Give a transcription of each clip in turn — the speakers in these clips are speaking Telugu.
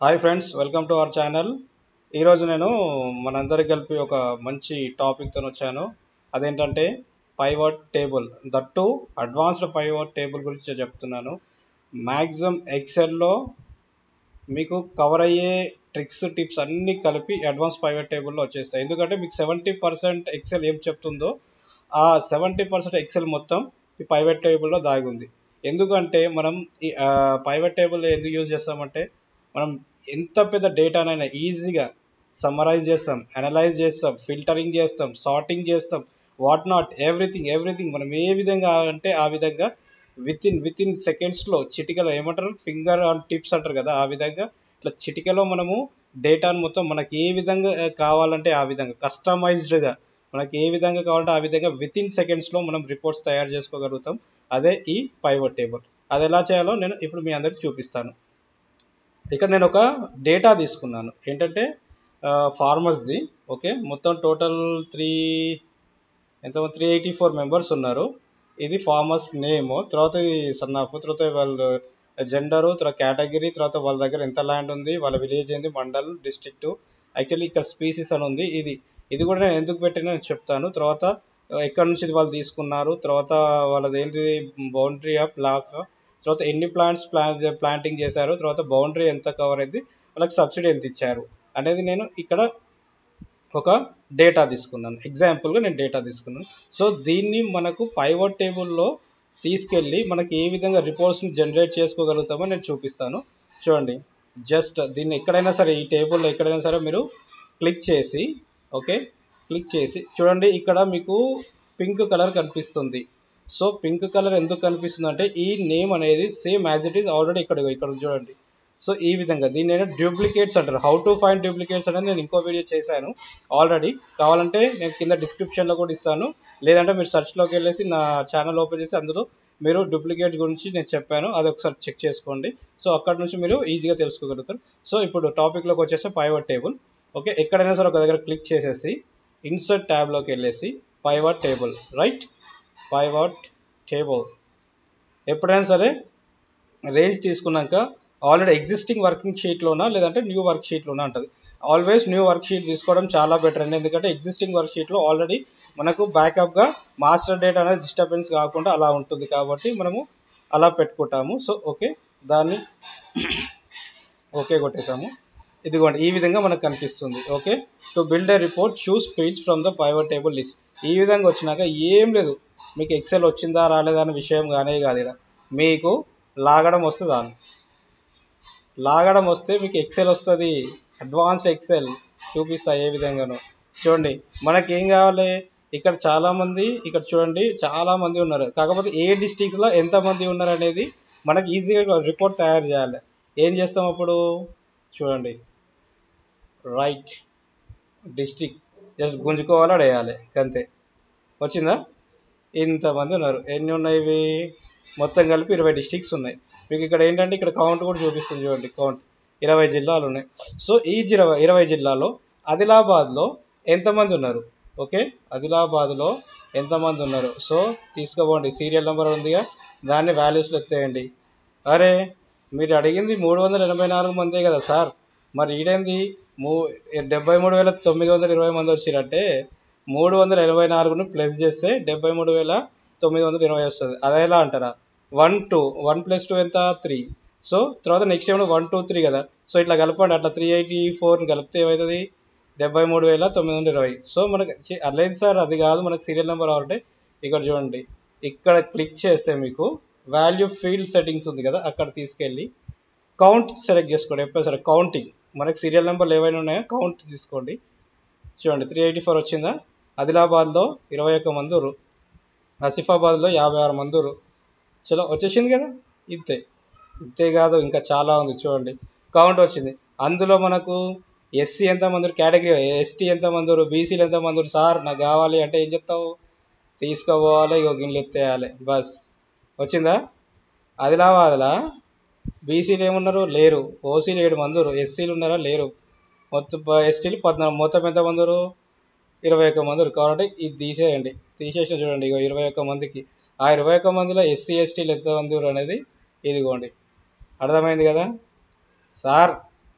Hi friends welcome to our channel ఈరోజు నేను మనందరికి కలిపి ఒక మంచి టాపిక్తో వచ్చాను అదేంటంటే pivot table that advanced pivot table గురించి చెప్తున్నాను మ్యాక్సిమం ఎక్సెల్లో మీకు కవర్ అయ్యే ట్రిక్స్ టిప్స్ అన్నీ కలిపి అడ్వాన్స్ పైవర్ట్ టేబుల్లో వచ్చేస్తాయి ఎందుకంటే మీకు సెవెంటీ పర్సెంట్ ఎక్సెల్ ఏం చెప్తుందో ఆ సెవెంటీ పర్సెంట్ ఎక్సెల్ మొత్తం ఈ పైవర్ట్ టేబుల్లో దాగి ఉంది ఎందుకంటే మనం ఈ పైవర్ట్ టేబుల్ ఎందుకు యూజ్ చేస్తామంటే మనం ఎంత పెద్ద డేటానైనా ఈజీగా సమ్మరైజ్ చేస్తాం అనలైజ్ చేస్తాం ఫిల్టరింగ్ చేస్తాం సార్టింగ్ చేస్తాం వాట్ నాట్ ఎవ్రీథింగ్ ఎవ్రీథింగ్ మనం ఏ విధంగా అంటే ఆ విధంగా విత్ ఇన్ విత్ ఇన్ సెకండ్స్లో చిటికలో ఏమంటారు ఫింగర్ ఆన్ టిప్స్ అంటారు కదా ఆ విధంగా ఇట్లా చిటికలో మనము డేటాను మొత్తం మనకి ఏ విధంగా కావాలంటే ఆ విధంగా కస్టమైజ్డ్గా మనకి ఏ విధంగా కావాలంటే ఆ విధంగా విత్ ఇన్ సెకండ్స్లో మనం రిపోర్ట్స్ తయారు చేసుకోగలుగుతాం అదే ఈ పైవర్ టేబుల్ అది ఎలా చేయాలో నేను ఇప్పుడు మీ అందరికి చూపిస్తాను ఇక్కడ నేను ఒక డేటా తీసుకున్నాను ఏంటంటే ఫార్మర్స్ది ఓకే మొత్తం టోటల్ త్రీ ఎంత త్రీ ఎయిటీ ఫోర్ మెంబర్స్ ఉన్నారు ఇది ఫార్మర్స్ నేమ్ తర్వాత ఇది సన్ ఆఫ్ తర్వాత వాళ్ళు జెండరు తర్వాత కేటగిరీ తర్వాత వాళ్ళ దగ్గర ఎంత ల్యాండ్ ఉంది వాళ్ళ విలేజ్ ఏంది మండల్ డిస్ట్రిక్ట్ యాక్చువల్లీ ఇక్కడ స్పీసీస్ అని ఉంది ఇది ఇది కూడా నేను ఎందుకు పెట్టినా నేను చెప్తాను తర్వాత ఎక్కడి నుంచి వాళ్ళు తీసుకున్నారు తర్వాత వాళ్ళది ఏంటి బౌండరీ ఆఫ్ బ్లాక్ తర్వాత ఎన్ని ప్లాంట్స్ ప్లాన్ ప్లాంటింగ్ చేశారు తర్వాత బౌండరీ ఎంత కవర్ అయింది వాళ్ళకి సబ్సిడీ ఎంత ఇచ్చారు అనేది నేను ఇక్కడ ఒక డేటా తీసుకున్నాను ఎగ్జాంపుల్గా నేను డేటా తీసుకున్నాను సో దీన్ని మనకు పైవర్ట్ టేబుల్లో తీసుకెళ్ళి మనకి ఏ విధంగా రిపోర్ట్స్ని జనరేట్ చేసుకోగలుగుతామో నేను చూపిస్తాను చూడండి జస్ట్ దీన్ని ఎక్కడైనా సరే ఈ టేబుల్లో ఎక్కడైనా సరే మీరు క్లిక్ చేసి ఓకే క్లిక్ చేసి చూడండి ఇక్కడ మీకు పింక్ కలర్ కనిపిస్తుంది సో పింక్ కలర్ ఎందుకు కనిపిస్తుంది అంటే ఈ నేమ్ అనేది same as it is already ఇక్కడ ఇక్కడ చూడండి సో ఈ విధంగా దీన్ని నేను డూప్లికేట్స్ అంటారు హౌ టు ఫైండ్ డూప్లికేట్స్ అనేది నేను ఇంకో వీడియో చేశాను ఆల్రెడీ కావాలంటే నేను కింద డిస్క్రిప్షన్లో కూడా ఇస్తాను లేదంటే మీరు సెర్చ్లోకి వెళ్ళేసి నా ఛానల్ ఓపెన్ చేసి అందులో మీరు డూప్లికేట్ గురించి నేను చెప్పాను అది ఒకసారి చెక్ చేసుకోండి సో అక్కడ నుంచి మీరు ఈజీగా తెలుసుకోగలుగుతారు సో ఇప్పుడు టాపిక్లోకి వచ్చేసి పైవర్ట్ టేబుల్ ఓకే ఎక్కడైనా సరే ఒక దగ్గర క్లిక్ చేసేసి ఇన్సర్ట్ ట్యాబ్లోకి వెళ్ళేసి pivot table right pivot table ఎప్పుడైనా సరే రేంజ్ తీసుకున్నాక ఆల్రెడీ ఎగ్జిస్టింగ్ వర్కింగ్ షీట్లోనా లేదంటే న్యూ వర్క్ షీట్లోనా అంటది ఆల్వేస్ న్యూ వర్క్ షీట్ తీసుకోవడం చాలా బెటర్ అండి ఎందుకంటే ఎగ్జిస్టింగ్ వర్క్ షీట్లో ఆల్రెడీ మనకు బ్యాకప్గా మాస్టర్ డేట్ అనేది డిస్టర్బెన్స్ కాకుండా అలా ఉంటుంది కాబట్టి మనము అలా పెట్టుకుంటాము సో ఓకే దాన్ని ఓకే కొట్టేసాము ఇదిగోండి ఈ విధంగా మనకు కనిపిస్తుంది okay to build a report choose fields from the pivot table list ఈ విధంగా వచ్చినాక ఏం లేదు మీకు ఎక్సెల్ వచ్చిందా రాలేదా అనే విషయం కానీ కాదు ఇక్కడ మీకు లాగడం వస్తుంది దాన్ని లాగడం వస్తే మీకు ఎక్సెల్ వస్తుంది అడ్వాన్స్డ్ ఎక్సెల్ చూపిస్తా ఏ విధంగానో చూడండి మనకి ఏం కావాలి ఇక్కడ చాలా మంది ఇక్కడ చూడండి చాలా మంది ఉన్నారు కాకపోతే ఏ డిస్టిక్లో ఎంతమంది ఉన్నారు అనేది మనకి ఈజీగా రిపోర్ట్ తయారు చేయాలి ఏం చేస్తాం అప్పుడు చూడండి రైట్ డిస్టిక్ జస్ట్ గుంజుకోవాలా వేయాలి అంతే వచ్చిందా ఇంతమంది ఉన్నారు ఎన్ని ఉన్నాయి ఇవి మొత్తం కలిపి ఇరవై డిస్టిక్స్ ఉన్నాయి మీకు ఇక్కడ ఏంటంటే ఇక్కడ కౌంట్ కూడా చూపిస్తుంది చూడండి కౌంట్ ఇరవై జిల్లాలు ఉన్నాయి సో ఈ ఇరవై ఇరవై జిల్లాలో ఆదిలాబాద్లో ఎంతమంది ఉన్నారు ఓకే ఆదిలాబాద్లో ఎంతమంది ఉన్నారు సో తీసుకోపోండి సీరియల్ నెంబర్ ఉందిగా దాన్ని వాల్యూస్లో ఎత్తేయండి అరే మీరు అడిగింది మూడు వందల ఎనభై నాలుగు మందే కదా సార్ మరి ఈడేంది మూ డెబ్బై మూడు వేల తొమ్మిది వందల ఇరవై మంది వచ్చిరంటే మూడు వందల ఎనభై నాలుగును ప్లస్ చేస్తే డెబ్బై మూడు వేల తొమ్మిది వందల ఇరవై వస్తుంది అదే ఎలా అంటారా one two one plus two ఎంత త్రీ సో తర్వాత next time one two three కదా సో ఇట్లా కలపండి అట్లా త్రీ ఎయిటీ ఫోర్ కలిపితే ఏమవుతుంది డెబ్బై మూడు వేల తొమ్మిది వందల ఇరవై సో మనకి అర్లేదు సార్ అది కాదు మనకు సీరియల్ నెంబర్ కావాలంటే ఇక్కడ చూడండి ఇక్కడ క్లిక్ చేస్తే మీకు వాల్యూ ఫీల్డ్ సెట్టింగ్స్ ఉంది కదా అక్కడ తీసుకెళ్ళి కౌంట్ సెలెక్ట్ చేసుకోండి ఎప్పుడు సరే కౌంటింగ్ మనకి సీరియల్ నెంబర్లు ఏవైనా ఉన్నాయో కౌంట్ తీసుకోండి చూడండి త్రీ ఎయిటీ ఫోర్ వచ్చిందా ఆదిలాబాద్లో ఇరవై ఒక్క మంది ఆసిఫాబాద్లో యాభై ఆరు మంది చలో వచ్చేసింది కదా ఇంతే ఇంతే కాదు ఇంకా చాలా ఉంది చూడండి కౌంట్ వచ్చింది అందులో మనకు ఎస్సీ ఎంతమంది కేటగిరీ ఎస్టీ ఎంతమంది బీసీలు ఎంతమంది సార్ నాకు కావాలి అంటే ఏం చెప్తావు తీసుకోపోవాలి ఇక గిన్నెలు ఎత్తేయాలి బస్ వచ్చిందా ఆదిలాబాద్లా బీసీలు ఏమున్నారు లేరు ఓసీలు ఏడు మంది ఎస్సీలు ఉన్నారా లేరు మొత్తం ఎస్టీలు పద్నాలుగు మొత్తం ఎంతమంది ఇరవై ఒక్క మంది కాబట్టి ఇది తీసేయండి తీసేసి చూడండి ఇక ఇరవై ఒక్క మందికి ఆ ఇరవై ఒక్క మందిలో ఎస్సీ ఎస్టీలు ఎంతమంది అనేది ఇదిగోండి అర్థమైంది కదా సార్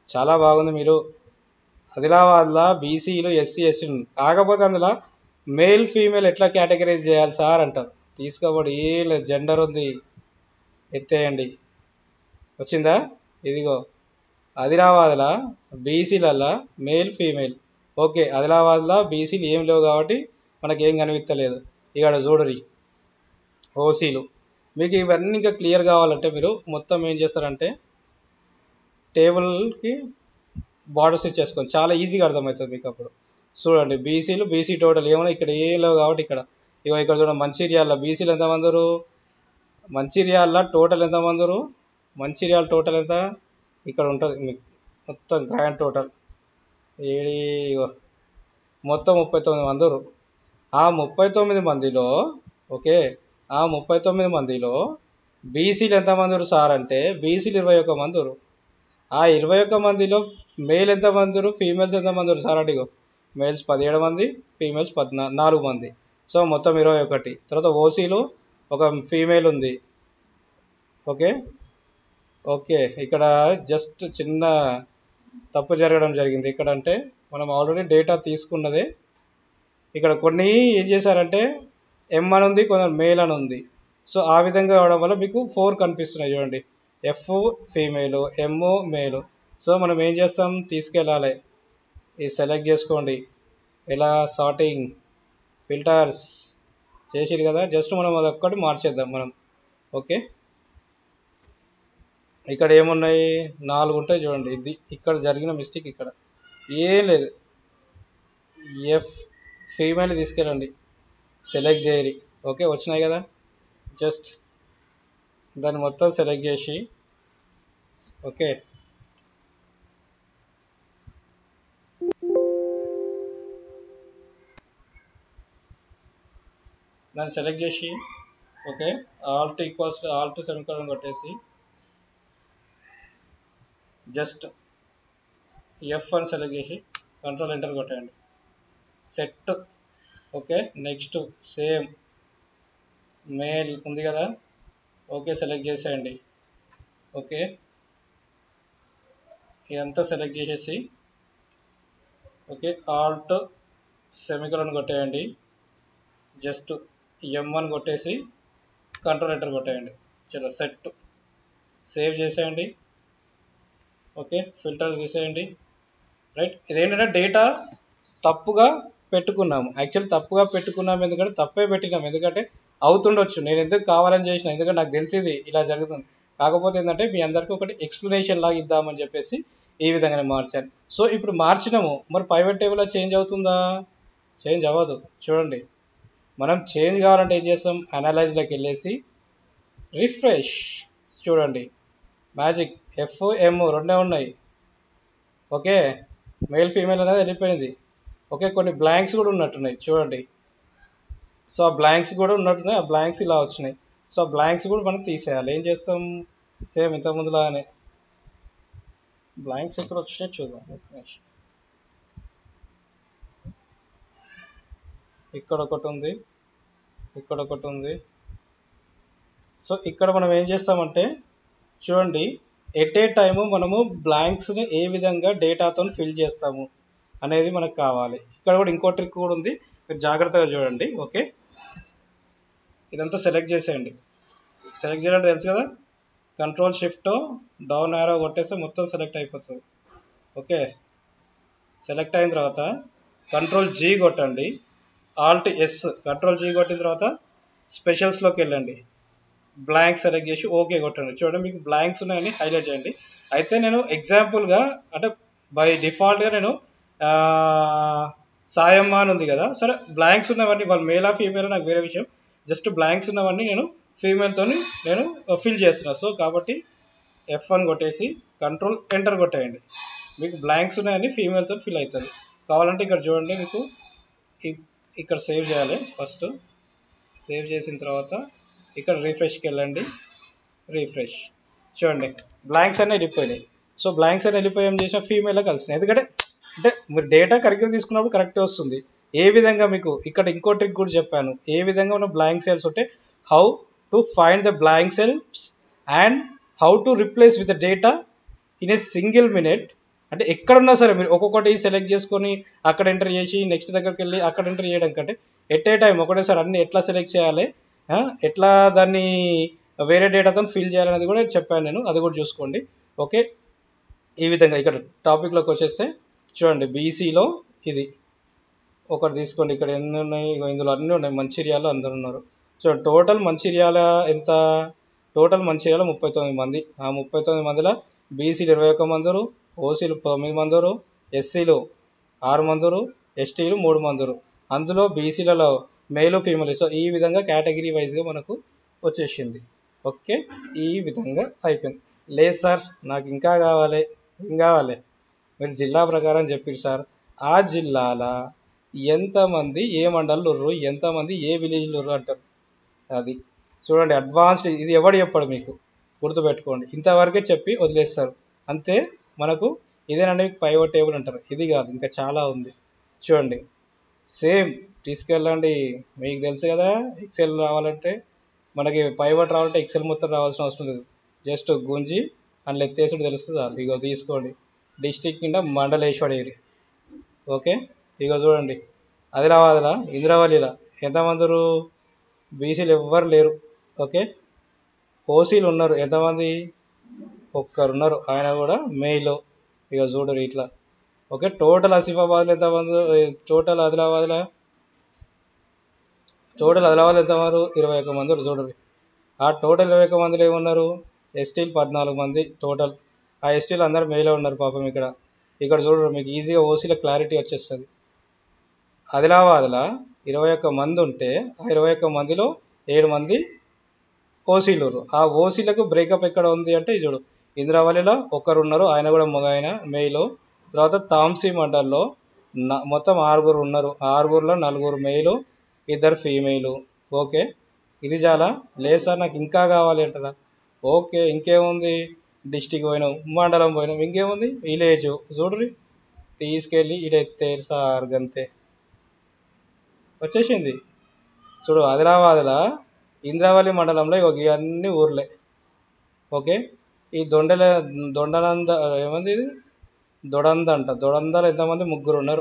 చాలా బాగుంది మీరు ఆదిలాబాద్లో బీసీలు ఎస్సీ ఎస్టీ కాకపోతే అందులో మేల్ ఫీమేల్ ఎట్లా కేటగరైజ్ చేయాలి సార్ అంటారు తీసుకోబడి ఏ లేదు జెండర్ ఉంది ఎత్తేయండి వచ్చిందా ఇదిగో ఆదిలాబాద్లో బీసీలల్లో మేల్ ఫీమేల్ ఓకే ఆదిలాబాద్లో బీసీలు ఏం లేవు కాబట్టి మనకి ఏం కనిపించలేదు ఇక్కడ చూడరి ఓసీలు మీకు ఇవన్నీ ఇంకా క్లియర్ కావాలంటే మీరు మొత్తం ఏం చేస్తారంటే టేబుల్కి బార్డర్స్ ఇచ్చేసుకోండి చాలా ఈజీగా అర్థమవుతుంది మీకు అప్పుడు చూడండి బీసీలు బీసీ టోటల్ ఏమైనా ఇక్కడ ఏం లేవు కాబట్టి ఇక్కడ ఇగో ఇక్కడ చూడండి మంచిర్యాల బీసీలు ఎంతమందరు మంచిర్యాల టోటల్ ఎంతమందరు మంచిర్యాల టోటల్ ఎంత ఇక్కడ ఉంటుంది మీకు మొత్తం గ్రాండ్ టోటల్ ఏడి ఇగో మొత్తం ముప్పై తొమ్మిది మందిరు ఆ ముప్పై తొమ్మిది మందిలో ఓకే ఆ ముప్పై తొమ్మిది మందిలో బీసీలు ఎంతమందిరు సార్ అంటే బీసీలు ఇరవై ఒక్క మందిరు ఆ ఇరవై ఒక్క మందిలో మేల్ ఎంతమందిరు ఫీమేల్స్ ఎంతమందిరు సార్ అడిగో మేల్స్ పదిహేడు మంది ఫీమేల్స్ పద్నా నాలుగు మంది సో మొత్తం ఇరవై ఒకటి తర్వాత ఓసీలు ఒక ఫీమేల్ ఉంది ఓకే ఓకే ఇక్కడ జస్ట్ చిన్న తప్పు జరగడం జరిగింది ఇక్కడ అంటే మనం ఆల్రెడీ డేటా తీసుకున్నదే ఇక్కడ కొన్ని ఏం చేశారంటే ఎం అని ఉంది కొంచెం మేల్ అని ఉంది సో ఆ విధంగా అవడం వల్ల మీకు ఫోర్ కనిపిస్తున్నాయి చూడండి F female M male so మనం ఏం చేస్తాం తీసుకెళ్ళాలి ఇది సెలెక్ట్ చేసుకోండి ఎలా సార్టింగ్ ఫిల్టర్స్ చేసిరు కదా జస్ట్ మనం అదొక్కటి మార్చేద్దాం మనం ఓకే ఇక్కడ ఏమున్నాయి నాలుగు ఉంటాయి చూడండి ఇది ఇక్కడ జరిగిన మిస్టేక్ ఇక్కడ ఏం లేదు ఎఫ్ ఫీమేల్ తీసుకెళ్ళండి సెలెక్ట్ చేయరి ఓకే వచ్చినాయి కదా జస్ట్ దాన్ని మొత్తం సెలెక్ట్ చేసి ఓకే దాన్ని సెలెక్ట్ చేసి okay alt equals alt semicolon కొట్టేసి జస్ట్ ఎఫ్ అని సెలెక్ట్ చేసి కంట్రోల్ ఎంటర్ కొట్టండి set okay next same male ఉంది కదా ఓకే సెలెక్ట్ చేసేయండి ఓకే ఇదంతా సెలెక్ట్ చేసేసి ఓకే ఆల్ట్ సెమికలన్ కొట్టేయండి జస్ట్ ఎం అని కొట్టేసి కంట్రోల్ ఎంటర్ కొట్టేయండి చలో సెట్ సేవ్ చేసేయండి ఓకే ఫిల్టర్ తీసేయండి రైట్ ఇదేంటంటే డేటా తప్పుగా పెట్టుకున్నాము యాక్చువల్ తప్పుగా పెట్టుకున్నాము ఎందుకంటే తప్పే పెట్టినాము ఎందుకంటే అవుతుండొచ్చు నేను ఎందుకు కావాలని చేసిన ఎందుకంటే నాకు తెలిసింది ఇలా జరుగుతుంది కాకపోతే ఏంటంటే మీ అందరికీ ఒకటి ఎక్స్ప్లెనేషన్ లాగా ఇద్దామని చెప్పేసి ఈ విధంగానే మార్చాను సో ఇప్పుడు మార్చినాము మరి ప్రైవేట్ టేబుల్లో చేంజ్ అవుతుందా చేంజ్ అవ్వదు చూడండి మనం చేంజ్ కావాలంటే ఏం చేస్తాం అనలైజ్లోకి వెళ్ళేసి రిఫ్రెష్ చూడండి మ్యాజిక్ ఎఫ్ ఎమ్ రెండే ఉన్నాయి ఓకే మేల్ ఫీమేల్ అనేది వెళ్ళిపోయింది ఓకే కొన్ని బ్లాంక్స్ కూడా ఉన్నట్టున్నాయి చూడండి సో ఆ బ్లాంక్స్ కూడా ఉన్నట్టున్నాయి ఆ బ్లాంక్స్ ఇలా వచ్చినాయి సో ఆ బ్లాంక్స్ కూడా మనం తీసేయాలి ఏం చేస్తాం సేమ్ ఇంత ముందులాగానే బ్లాంక్స్ ఎక్కడ వచ్చినాయి చూద్దాం ఒక నిమిషం ఇక్కడ ఒకటి ఉంది ఇక్కడ ఒకటి ఉంది సో ఇక్కడ మనం ఏం చేస్తామంటే చూడండి ఎట్ ఏ టైము మనము బ్లాంక్స్ని ఏ విధంగా డేటాతో ఫిల్ చేస్తాము అనేది మనకు కావాలి ఇక్కడ కూడా ఇంకో ట్రిక్ కూడా ఉంది మీరు జాగ్రత్తగా చూడండి ఓకే ఇదంతా సెలెక్ట్ చేసేయండి సెలెక్ట్ చేయాలంటే తెలుసు కదా కంట్రోల్ షిఫ్ట్ డౌన్ ఆరో కొట్టేస్తే మొత్తం సెలెక్ట్ అయిపోతుంది ఓకే సెలెక్ట్ అయిన తర్వాత కంట్రోల్ జీ కొట్టండి ఆల్ట్ ఎస్ కంట్రోల్ జీ కొట్టిన తర్వాత స్పెషల్స్లోకి వెళ్ళండి బ్లాంక్ సెలెక్ట్ చేసి ఓకే కొట్టండి చూడండి మీకు బ్లాంక్స్ ఉన్నాయని హైలైట్ చేయండి అయితే నేను ఎగ్జాంపుల్గా అంటే బై డిఫాల్ట్గా నేను ఆ, సాయమ్మ అని ఉంది కదా సరే బ్లాంక్స్ ఉన్నవన్నీ వాళ్ళు మేలా ఫీమేల్ నాకు వేరే విషయం జస్ట్ బ్లాంక్స్ ఉన్నవన్నీ నేను ఫీమేల్తో నేను ఫిల్ చేస్తున్నా సో కాబట్టి ఎఫ్ అని కొట్టేసి కంట్రోల్ ఎంటర్ కొట్టేయండి మీకు బ్లాంక్స్ ఉన్నాయని ఫీమేల్తో ఫిల్ అవుతుంది కావాలంటే ఇక్కడ చూడండి మీకు ఇ- ఇక్కడ సేవ్ చేయాలి ఫస్ట్ సేవ్ చేసిన తర్వాత ఇక్కడ రీఫ్రెష్కి వెళ్ళండి రీఫ్రెష్ చూడండి బ్లాంక్స్ అన్నీ వెళ్ళిపోయినాయి సో బ్లాంక్స్ అన్నీ వెళ్ళిపోయి ఏం చేసిన ఫీమేల్ కలిసినాయి ఎందుకంటే అంటే మీరు డేటా కరెక్ట్గా తీసుకున్నప్పుడు కరెక్ట్ వస్తుంది ఏ విధంగా మీకు ఇక్కడ ఇంకో ట్రిక్ కూడా చెప్పాను ఏ విధంగా ఉన్న బ్లాంక్ సెల్స్ ఉంటే how to find the blank cells and how to replace with the data in a single minute అంటే ఎక్కడున్నా సరే మీరు ఒక్కొక్కటి సెలెక్ట్ చేసుకొని అక్కడ ఎంటర్ చేసి నెక్స్ట్ దగ్గరికి వెళ్ళి అక్కడ ఎంటర్ చేయడం కంటే ఎట్ ఏ టైం ఒకటేసారి అన్ని ఎట్లా సెలెక్ట్ చేయాలి ఆ, ఎట్లా దాన్ని వేరే డేటాతో ఫిల్ చేయాలనేది కూడా చెప్పాను నేను అది కూడా చూసుకోండి ఓకే ఈ విధంగా ఇక్కడ టాపిక్లోకి వచ్చేస్తే చూడండి బీసీలో ఇది ఒకటి తీసుకోండి ఇక్కడ ఎన్ని ఉన్నాయి ఇగో ఇందులో అన్నీ ఉన్నాయి మంచిర్యాల అందరు ఉన్నారు సో టోటల్ మంచిర్యాల ఎంత టోటల్ మంచిర్యాల ముప్పై తొమ్మిది మంది ఆ ముప్పై తొమ్మిది మందిలో బీసీలు ఇరవై ఒక్క మందరు ఓసీలు తొమ్మిది మందరు ఎస్సీలు ఆరు మందరు ఎస్టీలు మూడు మందరు అందులో బీసీలలో మేలు ఫీమేల్ సో ఈ విధంగా కేటగిరీ వైజ్గా మనకు వచ్చేసింది ఓకే ఈ విధంగా అయిపోయింది లేదు సార్ నాకు ఇంకా కావాలి ఏం కావాలి మీరు జిల్లా ప్రకారం చెప్పారు సార్ ఆ జిల్లాల ఎంతమంది ఏ మండలంలో ఉర్రు ఎంతమంది ఏ విలేజ్లో ఉర్రు అంటారు అది చూడండి అడ్వాన్స్డ్ ఇది ఎవడు చెప్పాడు మీకు గుర్తుపెట్టుకోండి ఇంతవరకే చెప్పి వదిలేస్తారు అంతే మనకు ఇదేనండి పైవట్ టేబుల్ అంటారు ఇది కాదు ఇంకా చాలా ఉంది చూడండి సేమ్ తీసుకెళ్ళండి మీకు తెలుసు కదా ఎక్సెల్ రావాలంటే మనకి పైవట్ రావాలంటే ఎక్సెల్ మొత్తం రావాల్సిన అవసరం లేదు జస్ట్ గుంజి అందులో ఎత్తేసుడు తెలుస్తుంది అది ఇగో తీసుకోండి డిస్టిక్ కింద మండలేశ్వర ఏరియా ఓకే ఇగో చూడండి ఆదిలాబాద్లా ఇంద్రవల్లిలా ఎంతమంది బీసీలు ఎవ్వరు లేరు ఓకే ఓసీలు ఉన్నారు ఎంతమంది ఒక్కరు ఉన్నారు ఆయన కూడా మేలో ఇక చూడరు ఇట్లా ఓకే టోటల్ ఆసిఫాబాద్లో ఎంతమంది టోటల్ ఆదిలాబాద్లో టోటల్ ఆదిలాబాద్ ఎంతమంది ఇరవై ఒక్క మంది చూడరు ఆ టోటల్ ఇరవై ఒక్క మందిలో ఏమున్నారు ఎస్టీలు పద్నాలుగు మంది టోటల్ ఆ ఎస్టీలు అందరూ మేలో ఉన్నారు పాపం ఇక్కడ ఇక్కడ చూడరు మీకు ఈజీగా ఓసీలో క్లారిటీ వచ్చేస్తుంది ఆదిలాబాద్లో ఇరవై ఒక్క మంది ఉంటే ఆ ఇరవై ఒక్క మందిలో ఏడు మంది ఓసీలు ఆ ఓసీలకు బ్రేకప్ ఎక్కడ ఉంది అంటే ఇది చూడు ఇంద్రావళిలో ఒకరు ఉన్నారు ఆయన కూడా మగ ఆయన మేలు తర్వాత తాంసీ మండల్లో న- మొత్తం ఆరుగురు ఉన్నారు ఆరుగురులో నలుగురు మేలు ఇద్దరు ఫీమేలు ఓకే ఇది చాలా లేదు సార్ నాకు ఇంకా కావాలి అంటారా ఓకే ఇంకేముంది డిస్టిక్ పోయినాం మండలం పోయినాం ఇంకేముంది విలేజ్ చూడ్రి తీసుకెళ్ళి ఇడ ఎత్తేరు సార్ గంతే వచ్చేసింది చూడు ఆదిలాబాద్లో ఇంద్రావళి మండలంలో ఇగో ఇవన్నీ ఊర్లే ఓకే ఈ దొండల దొండనంద ఏమంది ఇది దొడంద అంట దొడందలు ఎంతమంది ముగ్గురు ఉన్నారు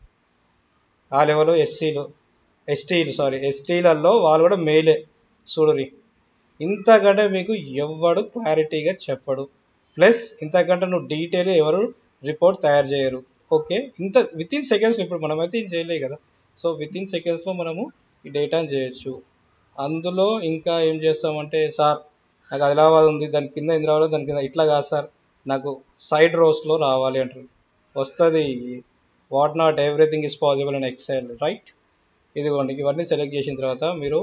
ఆ లెవెల్ ఎస్సీలు ఎస్టీలు సారీ ఎస్టీలలో వాళ్ళు కూడా మేలే చూడురి ఇంతకంటే మీకు ఎవ్వడు క్లారిటీగా చెప్పడు ప్లస్ ఇంతకంటే నువ్వు డీటెయిల్ ఎవరు రిపోర్ట్ తయారు చేయరు ఓకే ఇంత విత్ ఇన్ సెకండ్స్ ఇప్పుడు మనమైతే ఏం చేయలేదు కదా సో విత్ ఇన్ సెకండ్స్లో మనము ఈ డేటాని చేయొచ్చు అందులో ఇంకా ఏం చేస్తామంటే సార్ నాకు ఆదిలాబాద్ ఉంది దాని కింద ఇంద్రాబాద్ దాని కింద ఇట్లా కాదు సార్ నాకు సైడ్ రోస్లో రావాలి అంటారు వస్తుంది what not everything is possible in Excel right ఇదిగోండి ఇవన్నీ సెలెక్ట్ చేసిన తర్వాత మీరు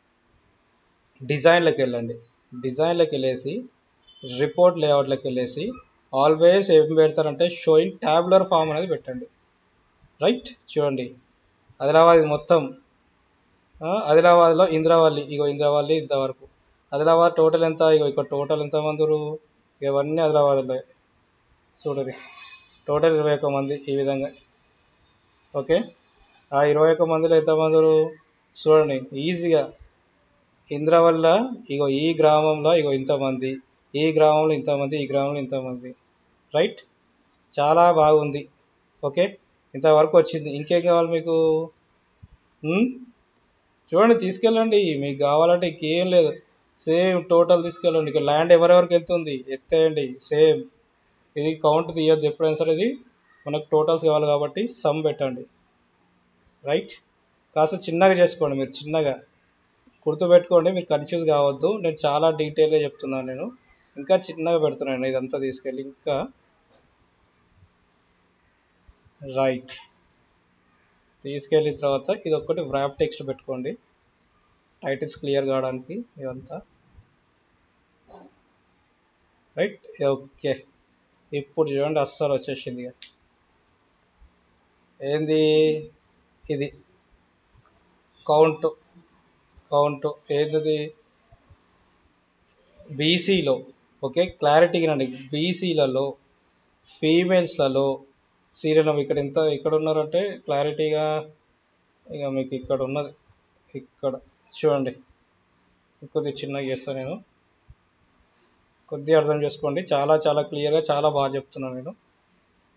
డిజైన్లోకి వెళ్ళండి డిజైన్లోకి వెళ్ళేసి రిపోర్ట్ లేఅవుట్లోకి వెళ్ళేసి ఆల్వేస్ ఏం పెడతారంటే షోయింగ్ ట్యాబులర్ ఫామ్ అనేది పెట్టండి రైట్ చూడండి ఆదిలాబాద్ ఇది మొత్తం ఆ, ఆదిలాబాద్లో ఇంద్రావల్లి ఇగో ఇంద్రావల్లి ఇంతవరకు ఆదిలాబాద్ టోటల్ ఎంత ఇగో ఇక్కడ టోటల్ ఎంత మందిరు ఇవన్నీ ఆదిలాబాద్లో చూడరి టోటల్ ఇరవై ఒక్క మంది ఈ విధంగా ఓకే ఆ ఇరవై ఒక్క మందిలో ఎంతమందిరు చూడండి ఈజీగా ఇంద్రవల్ల ఇగో ఈ గ్రామంలో ఇగో ఇంతమంది ఈ గ్రామంలో ఇంతమంది ఈ గ్రామంలో ఇంతమంది రైట్ చాలా బాగుంది ఓకే ఇంతవరకు వచ్చింది ఇంకేం కావాలి మీకు ఉమ్? చూడండి తీసుకెళ్ళండి మీకు కావాలంటే ఇంకేం లేదు సేమ్ టోటల్ తీసుకెళ్ళండి ఇక ల్యాండ్ ఎవరెవరికి ఎంత ఉంది ఎత్తేయండి సేమ్ ఇది కౌంట్ తీయద్దు ఎప్పుడైనా సరే ఇది మనకు టోటల్స్ కావాలి కాబట్టి సమ్ పెట్టండి రైట్ కాస్త చిన్నగా చేసుకోండి మీరు చిన్నగా గుర్తుపెట్టుకోండి మీరు కన్ఫ్యూజ్ కావద్దు నేను చాలా డీటెయిల్గా చెప్తున్నాను నేను ఇంకా చిన్నగా పెడుతున్నాను ఇదంతా తీసుకెళ్ళి ఇంకా రైట్ తీసుకెళ్ళిన తర్వాత ఇది ఒక్కటి వ్రాప్ టెక్స్ట్ పెట్టుకోండి టైటిల్స్ క్లియర్ కావడానికి ఇదంతా రైట్ ఓకే ఇప్పుడు చూడండి అస్సలు వచ్చేసింది ఇక. ఏంది ఇది కౌంట్ కౌంట్ ఏంటిది బీసీలో ఓకే క్లారిటీగా రండి బీసీలలో ఫీమేల్స్లలో సీరియల్ ఇక్కడ ఎంత ఇక్కడ ఉన్నారంటే క్లారిటీగా ఇక మీకు ఇక్కడ ఉన్నది ఇక్కడ చూడండి కొద్దిగా చిన్నగా చేస్తాను నేను కొద్దిగా అర్థం చేసుకోండి చాలా చాలా క్లియర్గా చాలా బాగా చెప్తున్నాను నేను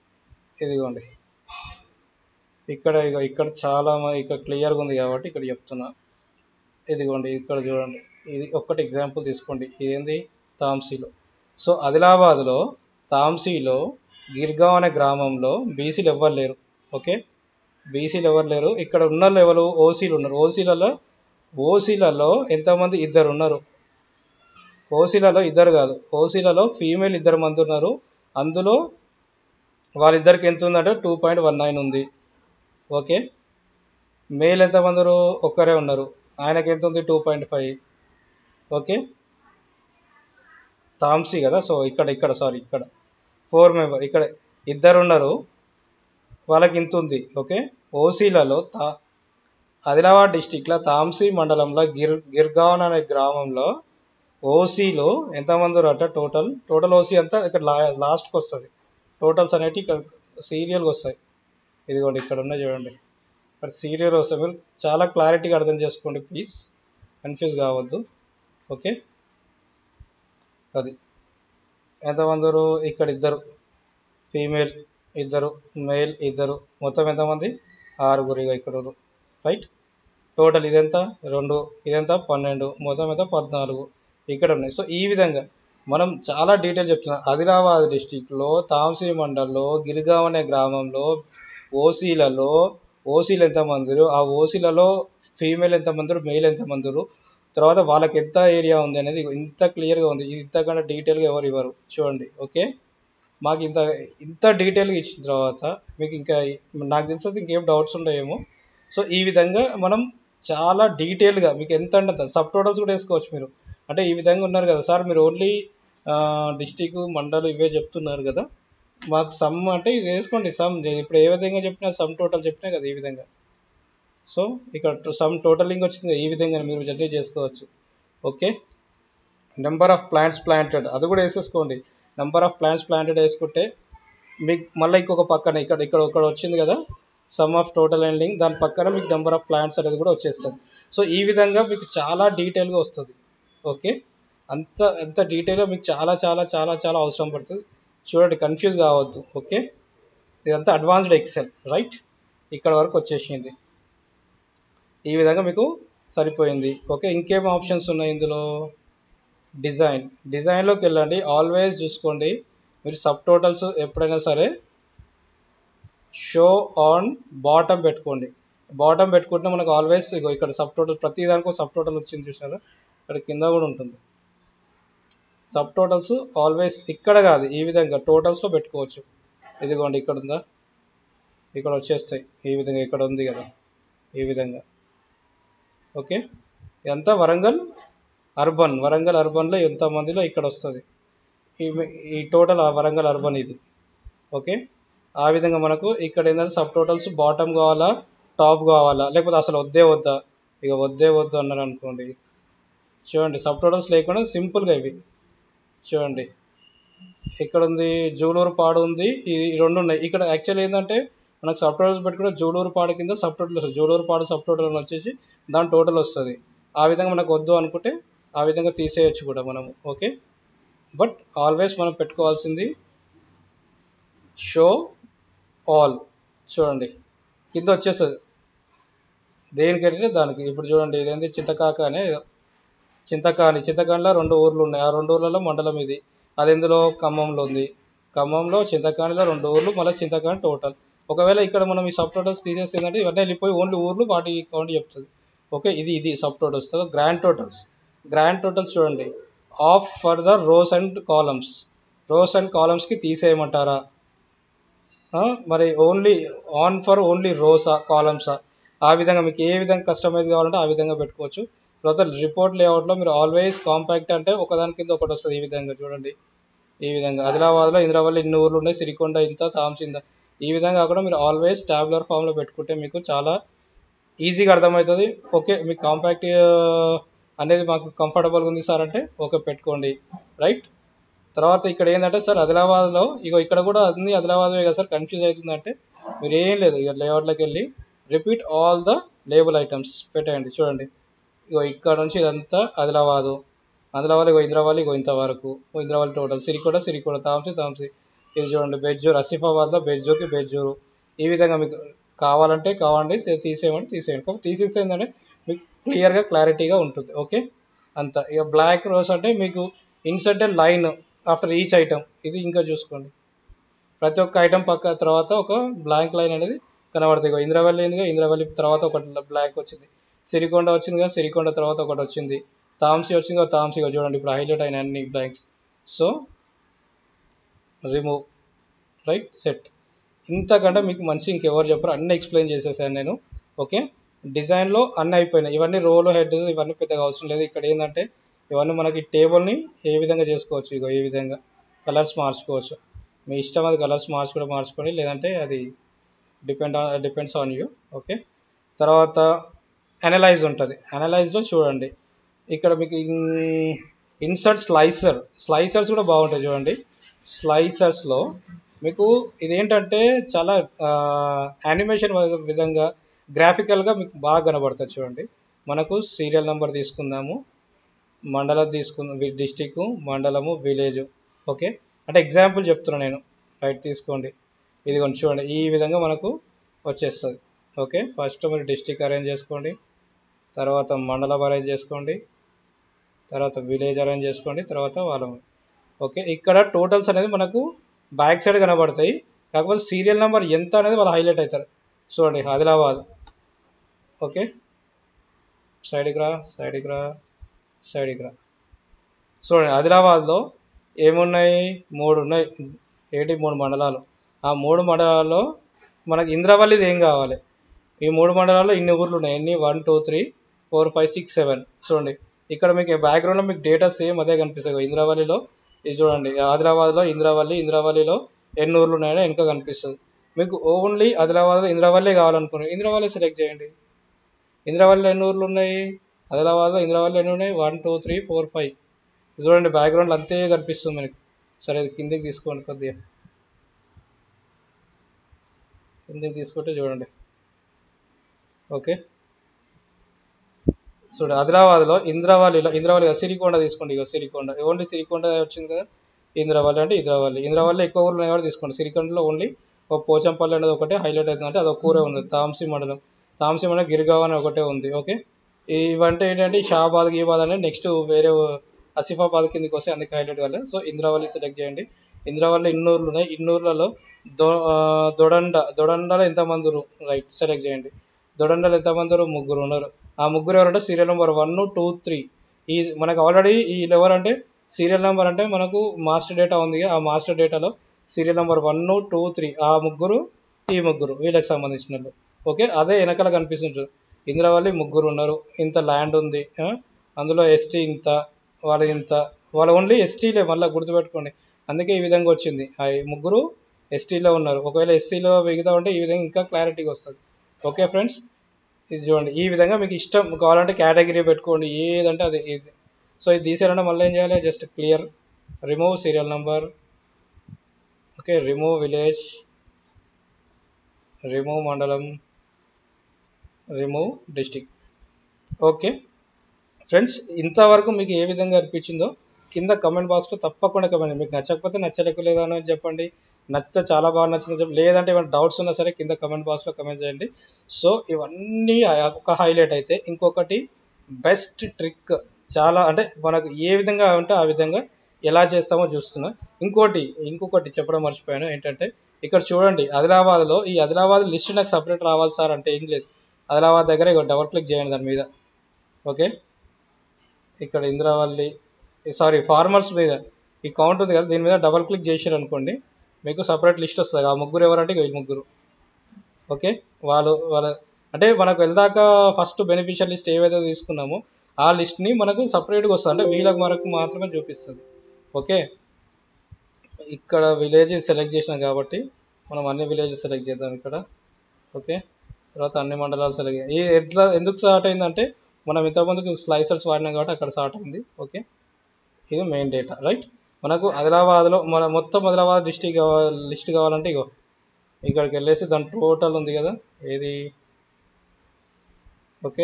ఇదిగోండి ఇక్కడ ఇగో ఇక్కడ చాలా మ- ఇక్కడ క్లియర్గా ఉంది కాబట్టి ఇక్కడ చెప్తున్నా ఇదిగోండి ఇక్కడ చూడండి ఇది ఒక్కటి ఎగ్జాంపుల్ తీసుకోండి ఇదేంది తాంసీలో సో ఆదిలాబాద్లో తాంసీలో గిర్గావ్ అనే గ్రామంలో బీసీలు ఎవ్వరు లేరు ఓకే బీసీలు ఎవరు లేరు ఇక్కడ ఉన్న వాళ్ళు ఎవరు ఓసీలు ఉన్నారు ఓసీలలో ఓసీలలో ఎంతమంది ఇద్దరు ఉన్నారు ఓసీలలో ఇద్దరు కాదు ఓసీలలో ఫీమేల్ ఇద్దరు మంది ఉన్నారు అందులో వాళ్ళిద్దరికి ఎంత ఉందంటే టూ పాయింట్ వన్ నైన్ ఉంది ఓకే మేల్ ఎంతమంది ఉన్నారు? ఒక్కరే ఉన్నారు ఆయనకి ఎంత ఉంది two point five okay Tamsi కదా సో ఇక్కడ ఇక్కడ సారీ ఇక్కడ ఫోర్ మెంబర్ ఇక్కడ ఇద్దరు ఉన్నారు వాళ్ళకి ఇంత ఉంది ఓకే ఓసీలలో తా ఆదిలాబాద్ డిస్టిక్లో తాంసీ మండలంలో గిర్ గిర్గావన్ అనే గ్రామంలో ఓసీలో ఎంతమంది అట టోటల్ టోటల్ ఓసీ అంతా ఇక్కడ లా లాస్ట్కి వస్తుంది టోటల్స్ అనేవి ఇక్కడ సీరియల్గా వస్తాయి ఇదిగోండి ఇక్కడ ఉన్నాయి చూడండి ఇక్కడ సీరియల్ వస్తాయి మీరు చాలా క్లారిటీగా అర్థం చేసుకోండి ప్లీజ్ కన్ఫ్యూజ్ కావద్దు ఓకే అది ఎంతమంది ఉన్నారు? ఇక్కడ ఇద్దరు ఫీమేల్ ఇద్దరు మేల్ ఇద్దరు మొత్తం ఎంతమంది ఆరుగురు ఇక ఇక్కడ ఉన్నారు. రైట్ టోటల్ ఇదెంత రెండు ఇదెంత పన్నెండు మొత్తం ఎంత పద్నాలుగు ఇక్కడ ఉన్నాయి సో ఈ విధంగా మనం చాలా డీటెయిల్ చెప్తున్నాం ఆదిలాబాద్ డిస్టిక్లో తాంసీ మండల్లో గిరిగావ్ అనే గ్రామంలో ఓసీలలో ఓసీలు ఎంతమంది ఆ ఓసీలలో ఫీమేల్ ఎంతమంది మేల్ ఎంతమంది తర్వాత వాళ్ళకి ఎంత ఏరియా ఉంది అనేది ఇంత క్లియర్గా ఉంది ఇది ఇంతకన్నా డీటెయిల్గా ఎవరు ఇవ్వరు చూడండి ఓకే మాకు ఇంత ఇంత డీటెయిల్గా ఇచ్చిన తర్వాత మీకు ఇంకా నాకు తెలిసి ఇంకేం డౌట్స్ ఉండయేమో సో ఈ విధంగా మనం చాలా డీటెయిల్గా మీకు ఎంత అంటే సబ్ టోటల్స్ కూడా వేసుకోవచ్చు మీరు అంటే ఈ విధంగా ఉన్నారు కదా సార్ మీరు ఓన్లీ డిస్టిక్ మండల్ ఇవే చెప్తున్నారు కదా మాకు సమ్ అంటే ఇది వేసుకోండి సమ్ ఇప్పుడు ఏ విధంగా చెప్పినా సమ్ టోటల్ చెప్పినా కదా ఈ విధంగా సో ఇక్కడ సమ్ టోటలింగ్ వచ్చింది ఈ విధంగా మీరు జనరేట్ చేసుకోవచ్చు okay number of plants planted అది కూడా వేసేసుకోండి నెంబర్ ఆఫ్ ప్లాంట్స్ ప్లాంటెడ్ వేసుకుంటే మీకు మళ్ళీ ఇంకొక పక్కన ఇక్కడ ఇక్కడ ఒకటి వచ్చింది కదా సమ్ ఆఫ్ టోటల్ ఎండింగ్ దాని పక్కన మీకు నెంబర్ ఆఫ్ ప్లాంట్స్ అనేది కూడా వచ్చేస్తుంది సో ఈ విధంగా మీకు చాలా డీటెయిల్గా వస్తుంది ఓకే అంత అంత డీటెయిల్గా మీకు చాలా చాలా చాలా చాలా అవసరం పడుతుంది చూడండి కన్ఫ్యూజ్ కావద్దు ఓకే ఇదంతా అడ్వాన్స్డ్ ఎక్సెల్ రైట్ ఇక్కడ వరకు వచ్చేసింది ఈ విధంగా మీకు సరిపోయింది ఓకే ఇంకేం ఆప్షన్స్ ఉన్నాయి ఇందులో డిజైన్ డిజైన్లోకి వెళ్ళండి ఆల్వేస్ చూసుకోండి మీరు సబ్ టోటల్స్ ఎప్పుడైనా సరే షో ఆన్ బాటమ్ పెట్టుకోండి బాటమ్ పెట్టుకుంటే మనకు ఆల్వేస్ ఇగో ఇక్కడ సబ్ టోటల్ ప్రతి దానికి సబ్ టోటల్ వచ్చింది చూసారా ఇక్కడ కింద కూడా ఉంటుంది సబ్ టోటల్స్ ఆల్వేస్ ఇక్కడ కాదు ఈ విధంగా టోటల్స్లో పెట్టుకోవచ్చు ఇదిగోండి ఇక్కడ ఉందా ఇక్కడ వచ్చేస్తాయి ఈ విధంగా ఇక్కడ ఉంది కదా ఈ విధంగా ఓకే ఎంత వరంగల్ అర్బన్ వరంగల్ అర్బన్లో ఎంత మందిలో ఇక్కడ వస్తుంది ఈ ఈ టోటల్ వరంగల్ అర్బన్ ఇది ఓకే ఆ విధంగా మనకు ఇక్కడ ఏంటంటే సబ్ టోటల్స్ బాటమ్ కావాలా టాప్ కావాలా లేకపోతే అసలు వద్దే వద్దా ఇక వద్దే వద్దు అన్నారు అనుకోండి చూడండి సబ్ టోటల్స్ లేకుండా సింపుల్గా ఇవి చూడండి ఇక్కడ ఉంది జూలూరు పాడు ఉంది ఈ రెండు ఉన్నాయి ఇక్కడ యాక్చువల్ ఏంటంటే మనకు సబ్ టోటల్స్ పెట్టుకుంటే జూలూరు పాడు కింద సబ్ టోటల్ వస్తుంది జూలూరు పాడు సబ్ టోటల్ అని వచ్చేసి దాని టోటల్ వస్తుంది ఆ విధంగా మనకు వద్దు అనుకుంటే ఆ విధంగా తీసేయచ్చు కూడా మనము ఓకే బట్ ఆల్వేస్ మనం పెట్టుకోవాల్సింది షో ఆల్ చూడండి కింద వచ్చేస్తుంది దేనికంటే దానికి ఇప్పుడు చూడండి ఇదేంటి చింతకాక అనే చింతకాని చింతకానిలో రెండు ఊర్లు ఉన్నాయి ఆ రెండు ఊర్లలో మండలం ఇది అది ఎందులో ఖమ్మంలో ఉంది ఖమ్మంలో చింతకానిలో రెండు ఊర్లు మళ్ళీ చింతకాని టోటల్ ఒకవేళ ఇక్కడ మనం ఈ సబ్ టోటల్స్ తీసేస్తే ఏంటంటే ఇవన్నీ వెళ్ళిపోయి ఓన్లీ ఊర్లు వాటి కౌంట్ చెప్తుంది ఓకే ఇది ఇది subtotals grand totals grand totals చూడండి off for the rows and columns rows and కాలమ్స్కి తీసేయమంటారా ఆ, మరి ఓన్లీ ఆన్ ఫర్ ఓన్లీ రోసా కాలమ్సా ఆ విధంగా మీకు ఏ విధంగా కస్టమైజ్ కావాలంటే ఆ విధంగా పెట్టుకోవచ్చు తర్వాత రిపోర్ట్ లేఅవుట్లో మీరు ఆల్వేస్ కాంపాక్ట్ అంటే ఒకదాని కింద ఒకటి వస్తుంది ఈ విధంగా చూడండి ఈ విధంగా ఆదిలాబాద్లో ఇంద్రవల్లి ఇన్ని ఊర్లు ఉన్నాయి సిరికొండ ఇంత తాంసింద ఈ విధంగా కూడా మీరు ఆల్వేస్ ట్యాబ్లర్ ఫామ్లో పెట్టుకుంటే మీకు చాలా ఈజీగా అర్థమవుతుంది ఓకే మీకు కాంపాక్ట్ అనేది మాకు కంఫర్టబుల్గా ఉంది సార్ అంటే ఓకే పెట్టుకోండి రైట్ తర్వాత ఇక్కడ ఏంటంటే సార్ ఆదిలాబాద్లో ఇగో ఇక్కడ కూడా అన్ని ఆదిలాబాద్వే కదా సార్ కన్ఫ్యూజ్ అవుతుందంటే మీరు ఏం లేదు ఇక లేఅవుట్లోకి వెళ్ళి repeat all the label items పెట్టండి చూడండి ఇగో ఇక్కడ నుంచి ఇదంతా ఆదిలాబాదు ఆదిలాబాద్ ఇగో ఇంద్రవాలి ఇగో ఇంతవరకు ఇంద్రవాలి టోటల్ సిరికొండ సిరికొండ తాంసి తాంసి ఇది చూడండి బెజ్జూర్ ఆసిఫాబాద్లో బెజ్జూర్కి బెజ్జూరు ఈ విధంగా మీకు కావాలంటే కావండి తీ- తీసేయమంటే తీసేయండి కాకపోతే తీసేస్తే ఏంటంటే మీకు క్లియర్గా క్లారిటీగా ఉంటుంది ఓకే అంత ఇక బ్లాక్ రోస్ అంటే మీకు insert line after each item ఇది ఇంకా చూసుకోండి ప్రతి ఒక్క ఐటమ్ పక్క తర్వాత ఒక బ్లాంక్ లైన్ అనేది కనబడుతుంది ఇగో ఇంద్రవల్లి ఉందిగా ఇంద్రవల్లి తర్వాత ఒకటి బ్లాక్ వచ్చింది సిరికొండ వచ్చింది కదా సిరికొండ తర్వాత ఒకటి వచ్చింది తాంసీ వచ్చింది కదా తాంసీ ఇగో చూడండి ఇప్పుడు హైలైట్ అయిన అన్ని blanks so remove right set ఇంతకంటే మీకు మంచి ఇంకెవరు చెప్పరు అన్ని ఎక్స్ప్లెయిన్ చేసేసాను నేను ఓకే డిజైన్లో అన్నీ అయిపోయినాయి ఇవన్నీ రోలు హెడ్ ఇవన్నీ పెద్దగా అవసరం లేదు ఇక్కడ ఏంటంటే ఇవన్నీ మనకి టేబుల్ని ఏ విధంగా చేసుకోవచ్చు ఇగో ఈ విధంగా కలర్స్ మార్చుకోవచ్చు మీ ఇష్టం అది కలర్స్ మార్చి కూడా మార్చుకోండి లేదంటే అది depend depends on you okay తర్వాత అనలైజ్ ఉంటుంది అనలైజ్లో చూడండి ఇక్కడ మీకు ఇన్సర్ట్ స్లైసర్ స్లైసర్స్ కూడా బాగుంటాయి చూడండి స్లైసర్స్లో మీకు ఇదేంటంటే చాలా యానిమేషన్ విధంగా గ్రాఫికల్గా మీకు బాగా కనబడుతుంది చూడండి మనకు సీరియల్ నెంబర్ తీసుకుందాము మండలం తీసుకుందాం డిస్టిక్ మండలము విలేజ్ ఓకే అంటే ఎగ్జాంపుల్ చెప్తున్నాను నేను రైట్ తీసుకోండి ఇది కొంచెం చూడండి ఈ విధంగా మనకు వచ్చేస్తుంది ఓకే ఫస్ట్ మీరు డిస్టిక్ అరేంజ్ చేసుకోండి తర్వాత మండలం అరేంజ్ చేసుకోండి తర్వాత విలేజ్ అరేంజ్ చేసుకోండి తర్వాత వాళ్ళ ఓకే ఇక్కడ టోటల్స్ అనేది మనకు బ్యాక్ సైడ్ కనబడతాయి కాకపోతే సీరియల్ నెంబర్ ఎంత అనేది వాళ్ళు హైలైట్ అవుతారు చూడండి ఆదిలాబాద్ ఓకే సైడ్కి రా సైడ్కి రా సైడ్కి రా చూడండి ఆదిలాబాద్లో ఏమున్నాయి మూడు ఉన్నాయి ఏంటి మూడు మండలాలు ఆ మూడు మండలాల్లో మనకి ఇంద్రవల్లిది ఏం కావాలి ఈ మూడు మండలాల్లో ఇన్ని ఊర్లు ఉన్నాయి ఎన్ని one two three four five six seven చూడండి ఇక్కడ మీకు బ్యాక్గ్రౌండ్లో మీకు డేటా సేమ్ అదే కనిపిస్తుంది ఇంద్రవల్లిలో ఇది చూడండి ఆదిలాబాద్లో ఇంద్రవల్లి ఇంద్రవల్లిలో ఎన్ని ఊర్లు ఉన్నాయో వెనుక కనిపిస్తుంది మీకు ఓన్లీ ఆదిలాబాద్లో ఇంద్రవల్లి కావాలనుకున్నారు ఇంద్రవల్లి సెలెక్ట్ చేయండి ఇంద్రవల్లిలో ఎన్ని ఊర్లు ఉన్నాయి ఆదిలాబాద్లో ఇంద్రవల్లి ఎన్ని ఉన్నాయి one two three four five చూడండి బ్యాక్గ్రౌండ్ అంతే కనిపిస్తుంది మనకి సరే ఇది కిందికి తీసుకోండి కొద్దిగా కిందికి తీసుకుంటే చూడండి ఓకే చూడండి ఆదిలాబాద్లో ఇంద్రవల్లిలో ఇంద్రవల్లి కాదు, సిరికొండ తీసుకోండి ఇక సిరికొండ ఓన్లీ సిరికొండ వచ్చింది కదా ఇంద్రవల్లి అంటే ఇంద్రవల్లి ఇంద్రవల్లి ఎక్కువ ఊర్లు ఉన్నాయి కాబట్టి తీసుకోండి సిరికొండలో ఓన్లీ ఒక పోచంపల్లి అనేది ఒకటే హైలైట్ అవుతుంది అది ఒక ఊరే ఉంది తాంసీ మండలం తాంసీ మండలం గిరిగావ్ అని ఒకటే ఉంది ఓకే ఇవంటే ఏంటంటే ఈ షాబాద్ గీబాద్ అనేది నెక్స్ట్ వేరే ఆసిఫాబాద్ కిందకి వస్తే అందుకే హైలైట్ కాలేదు సో ఇంద్రవల్లి సెలెక్ట్ చేయండి ఇంద్రవల్లి ఇన్నూర్లు ఉన్నాయి ఇన్నూర్లలో దొ ఆ, దొడండ దొడండలో ఎంతమంది రైట్ సెలెక్ట్ చేయండి దొడండలో ఎంతమంది ఉన్నారు? ముగ్గురు ఉన్నారు ఆ ముగ్గురు ఎవరంటే serial number one two three ఈ మనకు ఆల్రెడీ ఈ ఎవరంటే సీరియల్ నెంబర్ అంటే మనకు మాస్టర్ డేటా ఉంది ఆ మాస్టర్ డేటాలో serial number one two three ఆ ముగ్గురు ఈ ముగ్గురు వీళ్ళకి సంబంధించిన వాళ్ళు ఓకే అదే వెనకాల కనిపిస్తుంది ఇంద్రవల్లి ముగ్గురు ఉన్నారు ఇంత ల్యాండ్ ఉంది ఆ? అందులో ఎస్టీ ఇంత వాళ్ళ ఇంత వాళ్ళ ఓన్లీ ఎస్టీలే మళ్ళీ గుర్తుపెట్టుకోండి అందుకే ఈ విధంగా వచ్చింది ఆ ఈ ముగ్గురు ఎస్టీలో ఉన్నారు ఒకవేళ ఎస్సీలో మిగతా ఉంటే ఈ విధంగా ఇంకా క్లారిటీగా వస్తుంది ఓకే ఫ్రెండ్స్ ఇది చూడండి ఈ విధంగా మీకు ఇష్టం కావాలంటే కేటగిరీ పెట్టుకోండి ఏదంటే అది ఇది సో ఇది తీసేయాలంటే మళ్ళీ ఏం చేయాలి just clear remove serial number okay remove village remove మండలం రిమూవ్ డిస్టిక్ ఓకే ఫ్రెండ్స్ ఇంతవరకు మీకు ఏ విధంగా అనిపించిందో కింద కమెంట్ బాక్స్లో తప్పకుండా కమెంట్ మీకు నచ్చకపోతే నచ్చలేకలేదా అని చెప్పండి నచ్చితే చాలా బాగా నచ్చింది చెప్పి లేదంటే ఏమైనా డౌట్స్ ఉన్నా సరే కింద కమెంట్ బాక్స్లో కమెంట్ చేయండి సో ఇవన్నీ ఒక హైలైట్ అయితే ఇంకొకటి బెస్ట్ ట్రిక్ చాలా అంటే మనకు ఏ విధంగా ఉంటే ఆ విధంగా ఎలా చేస్తామో చూస్తున్నా ఇంకోటి ఇంకొకటి చెప్పడం మర్చిపోయాను ఏంటంటే ఇక్కడ చూడండి ఆదిలాబాద్లో ఈ ఆదిలాబాద్ లిస్ట్ నాకు సపరేట్ రావాలి సార్ అంటే ఏం లేదు ఆదిలాబాద్ దగ్గర ఇక డబల్ క్లిక్ చేయండి దాని మీద ఓకే ఇక్కడ ఇంద్రావల్లి సారీ ఫార్మర్స్ మీద ఈ కౌంట్ ఉంది కదా దీని మీద డబల్ క్లిక్ చేసారు అనుకోండి మీకు సపరేట్ లిస్ట్ వస్తుంది ఆ ముగ్గురు ఎవరంటే ఇక ఈ ముగ్గురు ఓకే వాళ్ళు వాళ్ళ అంటే మనకు వెళ్దాక ఫస్ట్ బెనిఫిషియల్ లిస్ట్ ఏవైతే తీసుకున్నామో ఆ లిస్ట్ని మనకు సపరేట్గా వస్తుంది అంటే వీళ్ళకి మనకు మాత్రమే చూపిస్తుంది ఓకే ఇక్కడ విలేజ్ సెలెక్ట్ చేసినాం కాబట్టి మనం అన్ని విలేజెస్ సెలెక్ట్ చేద్దాం ఇక్కడ ఓకే తర్వాత అన్ని మండలాలు సెలెక్ట్ ఈ ఎట్లా ఎందుకు స్టార్ట్ అయిందంటే మనం ఇంతకుముందుకు స్లైసర్స్ వాడినాం కాబట్టి అక్కడ స్టార్ట్ అయింది ఓకే ఇది మెయిన్ డేటా రైట్ మనకు ఆదిలాబాద్లో మన మొత్తం ఆదిలాబాద్ డిస్టిక్ లిస్ట్ కావాలంటే ఇగో ఇక్కడికి వెళ్ళేసి దాని టోటల్ ఉంది కదా ఏది ఓకే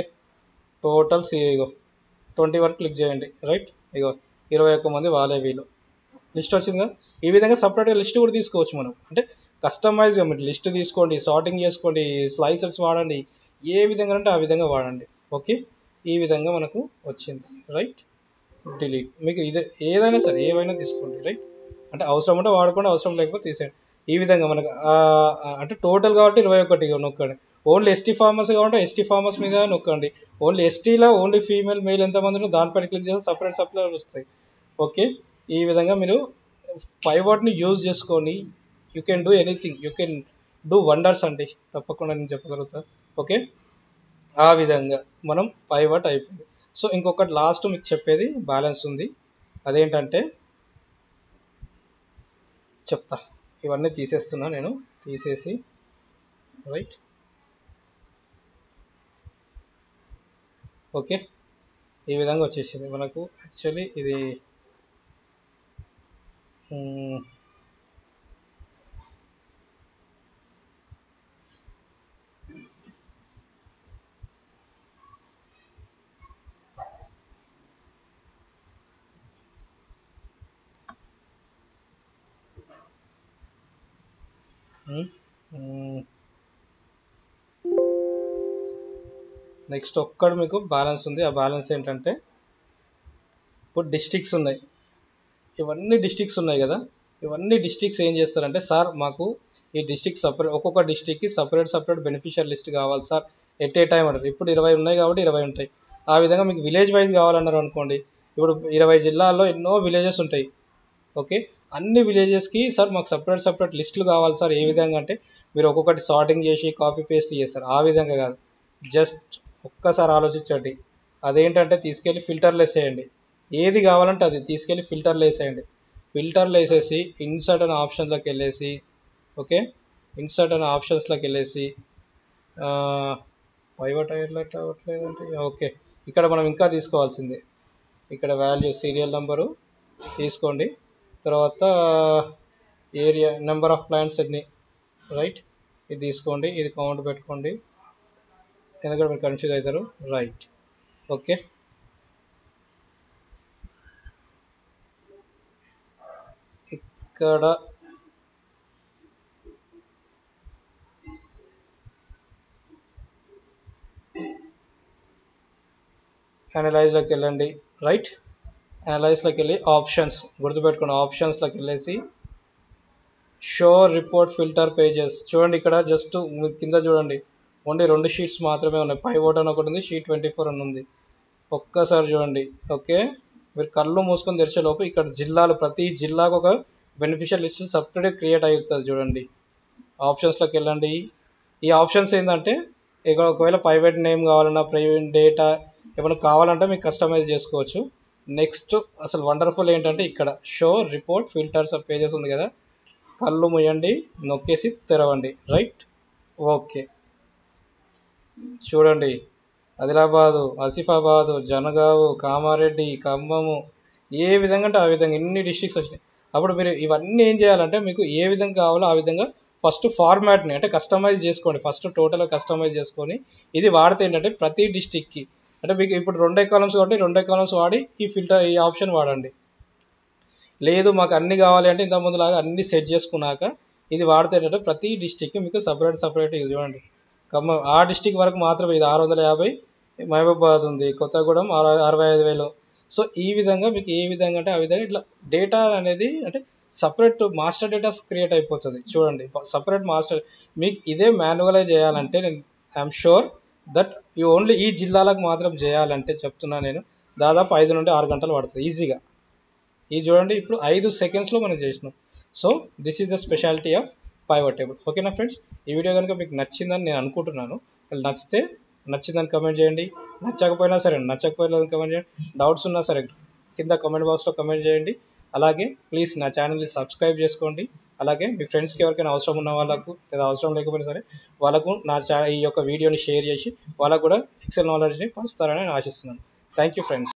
టోటల్ సి ఇగో ట్వంటీ వన్ క్లిక్ చేయండి రైట్ ఇగో ఇరవై ఒక్క మంది వాళ్ళే వీళ్ళు లిస్ట్ వచ్చింది కదా ఈ విధంగా సపరేట్గా లిస్ట్ కూడా తీసుకోవచ్చు మనం అంటే కస్టమైజ్గా మీరు లిస్ట్ తీసుకోండి సార్టింగ్ చేసుకోండి స్లైసర్స్ వాడండి ఏ విధంగా అంటే ఆ విధంగా వాడండి ఓకే ఈ విధంగా మనకు వచ్చింది రైట్ డిలీట్ మీకు ఇదే ఏదైనా సరే ఏవైనా తీసుకోండి రైట్ అంటే అవసరం ఉంటే వాడుకోండి అవసరం లేకపోతే తీసేయండి ఈ విధంగా మనకు ఆ, ఆ, అంటే టోటల్ కాబట్టి ఇరవై ఒకటి నొక్కండి ఓన్లీ ఎస్టీ ఫార్మర్స్ కాబట్టి ఎస్టీ ఫార్మర్స్ మీద నొక్కండి ఓన్లీ ఎస్టీలో ఓన్లీ ఫీమేల్ మెయిల్ ఎంతమంది ఉన్నారో దానిపైన క్లిక్ చేస్తే సపరేట్ సపరేట్ వస్తాయి ఓకే ఈ విధంగా మీరు పైవాట్ని యూజ్ చేసుకొని you can do anything you can do wonders అండి తప్పకుండా నేను చెప్పగలుగుతా ఓకే ఆ విధంగా మనం పైవాట్ అయిపోయింది సో ఇంకొకటి లాస్ట్ మీకు చెప్పేది బ్యాలెన్స్ ఉంది అదేంటంటే చెప్తా ఇవన్నీ తీసేస్తున్నా నేను తీసేసి రైట్ ఓకే ఈ విధంగా వచ్చేసింది మనకు యాక్చువల్లీ ఇది మ్, మ్, మ్. నెక్స్ట్ ఒక్కడు మీకు బ్యాలెన్స్ ఉంది ఆ బ్యాలెన్స్ ఏంటంటే ఇప్పుడు డిస్టిక్స్ ఉన్నాయి ఇవన్నీ డిస్టిక్స్ ఉన్నాయి కదా ఇవన్నీ డిస్టిక్స్ ఏం చేస్తారంటే సార్ మాకు ఈ డిస్టిక్ సపరేట్ ఒక్కొక్క డిస్టిక్కి సపరేట్ సపరేట్ బెనిఫిషియర్ లిస్ట్ కావాలి సార్ ఎట్ ఏ టైం అంటారు ఇప్పుడు ఇరవై ఉన్నాయి కాబట్టి ఇరవై ఉంటాయి ఆ విధంగా మీకు విలేజ్ వైజ్ కావాలన్నారు అనుకోండి ఇప్పుడు ఇరవై జిల్లాల్లో ఎన్నో విలేజెస్ ఉంటాయి ఓకే అన్ని విలేజెస్కి సార్ మాకు సపరేట్ సపరేట్ లిస్టులు కావాలి సార్ ఏ విధంగా అంటే మీరు ఒక్కొక్కటి సార్టింగ్ చేసి కాపీ పేస్ట్ చేస్తారు ఆ విధంగా కాదు జస్ట్ ఒక్కసారి ఆలోచించండి అదేంటంటే తీసుకెళ్ళి ఫిల్టర్లు వేసేయండి ఏది కావాలంటే అది తీసుకెళ్ళి ఫిల్టర్లు వేసేయండి ఫిల్టర్లు వేసేసి ఇన్సర్ట్ అనే ఆప్షన్లోకి వెళ్ళేసి ఓకే ఇన్సర్ట్ అనే ఆప్షన్స్లోకి వెళ్ళేసి పైవట్ అయ్యేట్లయితే అవ్వట్లేదంటే ఓకే ఇక్కడ మనం ఇంకా తీసుకోవాల్సిందే ఇక్కడ వాల్యూ సీరియల్ నెంబరు తీసుకోండి తర్వాత ఏరియా నెంబర్ ఆఫ్ ప్లాంట్స్ ఎన్ని రైట్ ఇది తీసుకోండి ఇది కౌంట్ పెట్టుకోండి ఎందుకంటే మీరు కన్ఫ్యూజ్ అవుతారు రైట్ ఓకే ఇక్కడ అనలైజ్లోకి వెళ్ళండి రైట్ అనలైజ్లోకి వెళ్ళి ఆప్షన్స్ గుర్తుపెట్టుకోండి ఆప్షన్స్లోకి వెళ్ళేసి షో రిపోర్ట్ ఫిల్టర్ పేజెస్ చూడండి ఇక్కడ జస్ట్ కింద చూడండి ఓన్లీ రెండు షీట్స్ మాత్రమే ఉన్నాయి పైవోట్ అని ఒకటి ఉంది షీట్ ట్వంటీ ఫోర్ అని ఉంది ఒక్కసారి చూడండి ఓకే మీరు కళ్ళు మూసుకొని తెరిచే లోపు ఇక్కడ జిల్లాలు ప్రతి జిల్లాకు ఒక బెనిఫిషియల్ లిస్ట్ సపరేట్ క్రియేట్ అవుతుంది చూడండి ఆప్షన్స్లోకి వెళ్ళండి ఈ ఆప్షన్స్ ఏంటంటే ఇక్కడ ఒకవేళ ప్రైవేట్ నేమ్ కావాలన్నా ప్రైవేట్ డేటా ఏమైనా కావాలంటే మీకు కస్టమైజ్ చేసుకోవచ్చు నెక్స్ట్ అసలు వండర్ఫుల్ ఏంటంటే ఇక్కడ షో రిపోర్ట్ ఫిల్టర్స్ పేజెస్ ఉంది కదా కళ్ళు ముయ్యండి నొక్కేసి తెరవండి రైట్ ఓకే చూడండి ఆదిలాబాదు ఆసిఫాబాదు జనగావు కామారెడ్డి ఖమ్మము ఏ విధంగా అంటే ఆ విధంగా ఎన్ని డిస్ట్రిక్ట్స్ వచ్చినాయి అప్పుడు మీరు ఇవన్నీ ఏం చేయాలంటే మీకు ఏ విధంగా కావాలో ఆ విధంగా ఫస్ట్ ఫార్మాట్ని అంటే కస్టమైజ్ చేసుకోండి ఫస్ట్ టోటల్గా కస్టమైజ్ చేసుకొని ఇది వాడితే ఏంటంటే ప్రతి డిస్టిక్కి అంటే మీకు ఇప్పుడు రెండే కాలమ్స్ కాబట్టి రెండే కాలమ్స్ వాడి ఈ ఫిల్టర్ ఈ ఆప్షన్ వాడండి లేదు మాకు అన్ని కావాలి అంటే ఇంత ముందులాగా అన్ని సెట్ చేసుకున్నాక ఇది వాడితే ఏంటంటే ప్రతి డిస్టిక్కి మీకు సపరేట్ సపరేట్ ఇది చూడండి ఖమ్మం ఆ డిస్టిక్ వరకు మాత్రమే ఇది ఆరు వందల యాభై మహబూబాబాద్ ఉంది కొత్తగూడెం అరవై అరవై ఐదు వేలు సో ఈ విధంగా మీకు ఏ విధంగా అంటే ఆ విధంగా ఇట్లా డేటా అనేది అంటే సపరేట్ మాస్టర్ డేటా క్రియేట్ అయిపోతుంది చూడండి సపరేట్ మాస్టర్ మీకు ఇదే మాన్యువలైజ్ చేయాలంటే నేను ఐఎమ్ షూర్ దట్ ఈ ఓన్లీ ఈ జిల్లాలకు మాత్రం చేయాలంటే చెప్తున్నా నేను దాదాపు ఐదు నుండి ఆరు గంటలు పడుతుంది ఈజీగా ఇది చూడండి ఇప్పుడు ఐదు సెకండ్స్లో మనం చేసినాం so this is the speciality of pivot table ఓకేనా ఫ్రెండ్స్ ఈ వీడియో కనుక మీకు నచ్చిందని నేను అనుకుంటున్నాను నచ్చితే నచ్చిందని కమెంట్ చేయండి నచ్చకపోయినా సరే నచ్చకపోయినా కమెంట్ చేయండి డౌట్స్ ఉన్నా సరే కింద కమెంట్ బాక్స్లో కమెంట్ చేయండి అలాగే ప్లీజ్ నా ఛానల్ని సబ్స్క్రైబ్ చేసుకోండి అలాగే మీ ఫ్రెండ్స్కి ఎవరికైనా అవసరం ఉన్న వాళ్ళకు లేదా అవసరం లేకపోయినా సరే వాళ్ళకు నా ఛా ఈ యొక్క వీడియోని షేర్ చేసి వాళ్ళకు కూడా ఎక్సెల్ నాలెడ్జ్ని పంచుతారని నేను ఆశిస్తున్నాను థ్యాంక్ యూ ఫ్రెండ్స్